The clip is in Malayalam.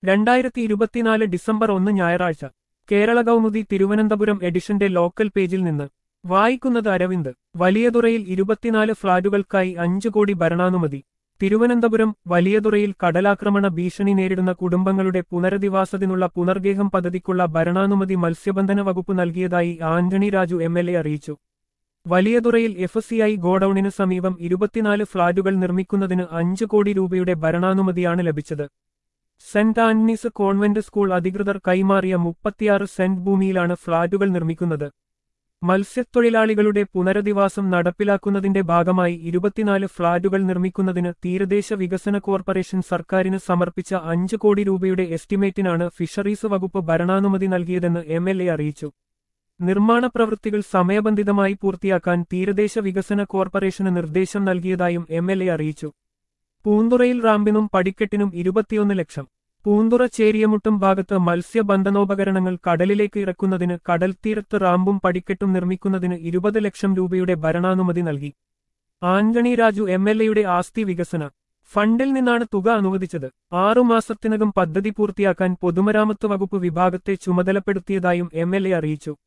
രണ്ടായിരത്തി ഇരുപത്തിനാല് ഡിസംബർ ഒന്ന് ഞായറാഴ്ച കേരള കൗമുദി തിരുവനന്തപുരം എഡിഷന്റെ ലോക്കൽ പേജിൽ നിന്ന് വായിക്കുന്നത് അരവിന്ദ് വലിയതുറയിൽ ഇരുപത്തിനാല് ഫ്ളാറ്റുകൾക്കായി അഞ്ചു കോടി ഭരണാനുമതി തിരുവനന്തപുരം വലിയതുറയിൽ കടലാക്രമണ ഭീഷണി നേരിടുന്ന കുടുംബങ്ങളുടെ പുനരധിവാസത്തിനുള്ള പുനർഗേഹം പദ്ധതിക്കുള്ള ഭരണാനുമതി മത്സ്യബന്ധന വകുപ്പ് നൽകിയതായി Antony Raju M L A അറിയിച്ചു വലിയതുറയിൽ എഫ് സി ഐ ഗോഡൌണിന് സമീപം ഇരുപത്തിനാല് ഫ്ളാറ്റുകൾ നിർമ്മിക്കുന്നതിന് അഞ്ചു കോടി രൂപയുടെ ഭരണാനുമതിയാണ് ലഭിച്ചത് സെന്റ് ആന്റണീസ് കോൺവെന്റ് സ്കൂൾ അധികൃതർ കൈമാറിയ മുപ്പത്തിയാറ് സെന്റ് ഭൂമിയിലാണ് ഫ്ളാറ്റുകൾ നിർമ്മിക്കുന്നത് മത്സ്യത്തൊഴിലാളികളുടെ പുനരധിവാസം നടപ്പിലാക്കുന്നതിന്റെ ഭാഗമായി ഇരുപത്തിനാല് ഫ്ളാറ്റുകൾ നിർമ്മിക്കുന്നതിന് തീരദേശ വികസന കോർപ്പറേഷൻ സർക്കാരിന് സമർപ്പിച്ച അഞ്ച് കോടി രൂപയുടെ എസ്റ്റിമേറ്റിനാണ് ഫിഷറീസ് വകുപ്പ് ഭരണാനുമതി നൽകിയതെന്ന് എം എൽ എ അറിയിച്ചു നിർമ്മാണ പ്രവൃത്തികൾ സമയബന്ധിതമായി പൂർത്തിയാക്കാൻ തീരദേശ വികസന കോർപ്പറേഷന് നിർദ്ദേശം നൽകിയതായും എം എൽ എ അറിയിച്ചു പൂന്തുറയിൽ റാമ്പിനും പടിക്കെട്ടിനും ഇരുപത്തിയൊന്ന് ലക്ഷം പൂന്തുറ ചേരിയമുട്ടും ഭാഗത്ത് മത്സ്യബന്ധനോപകരണങ്ങൾ കടലിലേക്ക് ഇറക്കുന്നതിന് കടൽത്തീരത്ത് റാമ്പും പടിക്കെട്ടും നിർമ്മിക്കുന്നതിന് ഇരുപത് ലക്ഷം രൂപയുടെ ഭരണാനുമതി നൽകി ആന്റണി രാജു എം എൽ എയുടെ ആസ്തി വികസന ഫണ്ടിൽ നിന്നാണ് തുക അനുവദിച്ചത് ആറുമാസത്തിനകം പദ്ധതി പൂർത്തിയാക്കാൻ പൊതുമരാമത്ത് വകുപ്പ് വിഭാഗത്തെ ചുമതലപ്പെടുത്തിയതായും എം എൽ എ അറിയിച്ചു